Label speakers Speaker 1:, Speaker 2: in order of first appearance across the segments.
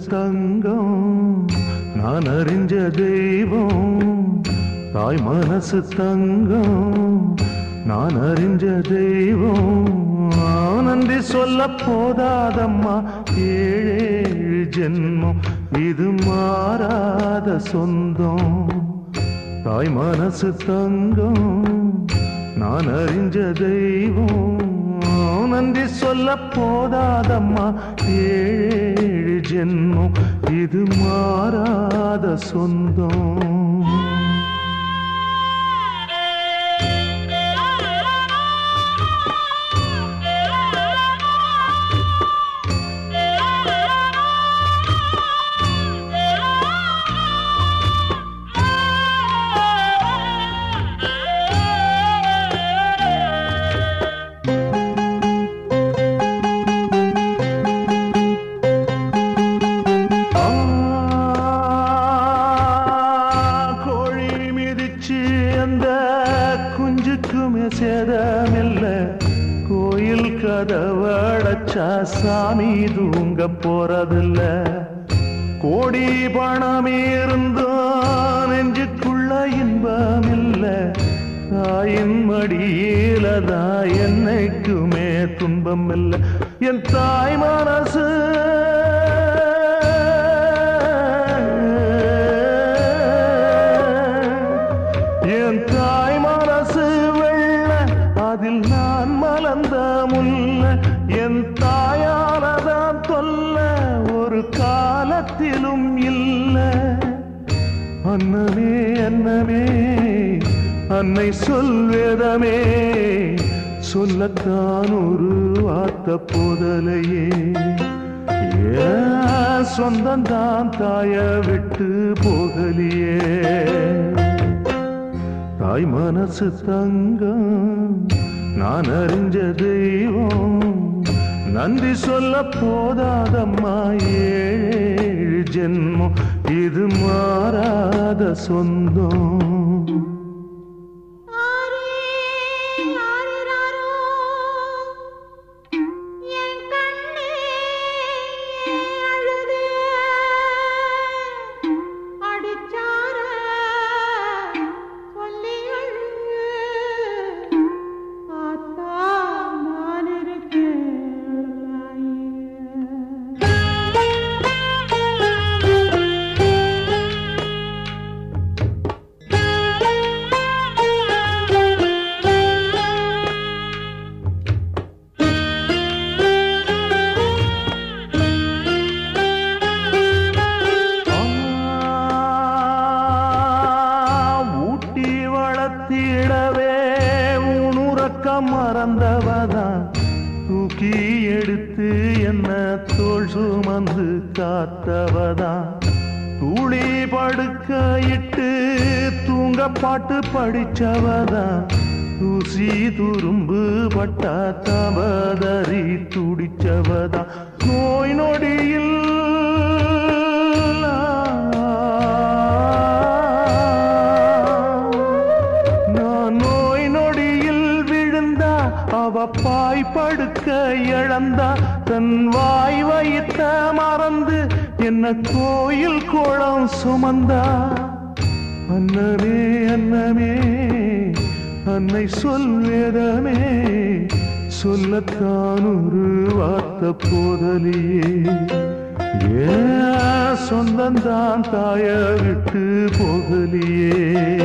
Speaker 1: தங்கம் நான் அறிஞ்ச தெய்வம் தாய் மனசு தங்கம் நான் அறிஞ்ச தெய்வம் நன்றி சொல்ல போதாதம்மா ஏழேழு ஜென்மம் இது மாறாத சொந்தம் தாய் மனசு தங்கம் நான் அறிஞ்ச தெய்வம் நன்றி சொல்ல போதாதம்மா ஏழு ஜென்மம் இது மாறாத சொந்தம் ஆ, கோழி மிதிச்சு அந்த குஞ்சுக்குமே சேதமில்ல கோயில் கதவடைச்சா சாமி தூங்க போறதில்ல கோடி பணம் இருந்தும் நெஞ்சுக்குள்ள இன்பமில்ல தாயின் மடியில தான் என்னைக்குமே துன்பம் இல்லை என் தாய் மனசு என் தாய் மனசு வெள்ள அதில் நான் மலர்ந்த முல்ல என் தாயாலதான் தொல்ல ஒரு காலத்திலும் இல்லை அன்னமே அன்னமே அன்னை சொல்வேதமே சொல்லத்தான் ஒரு வார்த்த போதலையே ஏன் சொந்தந்தான் தாய விட்டு போகலியே தாய் மனசு தங்கம் நான் அறிஞ்ச தெய்வம் நன்றி சொல்ல போதாதம்மா ஏழு ஜென்மம் இது மாறாத சொந்தம்
Speaker 2: ஆரே ஆரிராரோ என் கண்ணே அழுதே அடிச்சார சொல்லி அழுது ஆத்தா நான் இருக்கேன்
Speaker 1: ஊட்டி வளர்த்திடவே உணுறக்கம் மறந்தவதான் தூக்கி எடுத்து என்ன தோள் சுமந்து காத்தவதான் தூளி படுக்க இட்டு தூங்க பாட்டு படிச்சவதான் தூசி துரும்பு பட்டா தபதறி துடிச்சவதான் நோய் நொடியில் நான் நோய் நொடியில் விழுந்தா அவ பாய் படுக்க இழந்தா தன் வாய் வைத்த மறந்து என்ன கோயில் கோலம் சுமந்தா அன்னமே அன்னமே அன்னை சொல்வேதமே சொல்லத்தான் ஒரு வார்த்த போதலியே ஏன் சொந்தந்தான் தாய விட்டு போகலியே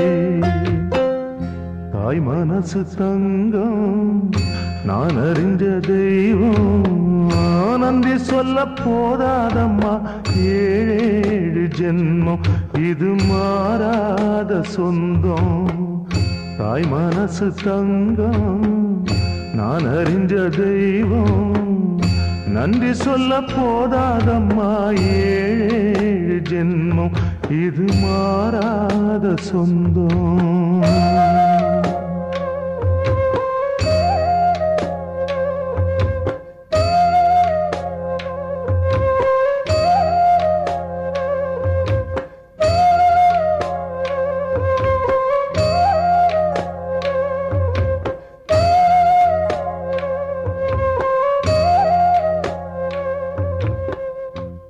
Speaker 1: தாய் மனசு தங்கம் நான் அறிஞ்ச தெய்வம் நன்றி சொல்ல போதாதம்மா ஏழேழு ஜென்மம் இது மாறாத சொந்தம் தாய் மனசு தங்கம் நான் அறிஞ்ச தெய்வம் நன்றி சொல்ல போதாதம்மா ஏழேழு ஜென்மம் இது மாறாத சொந்தம்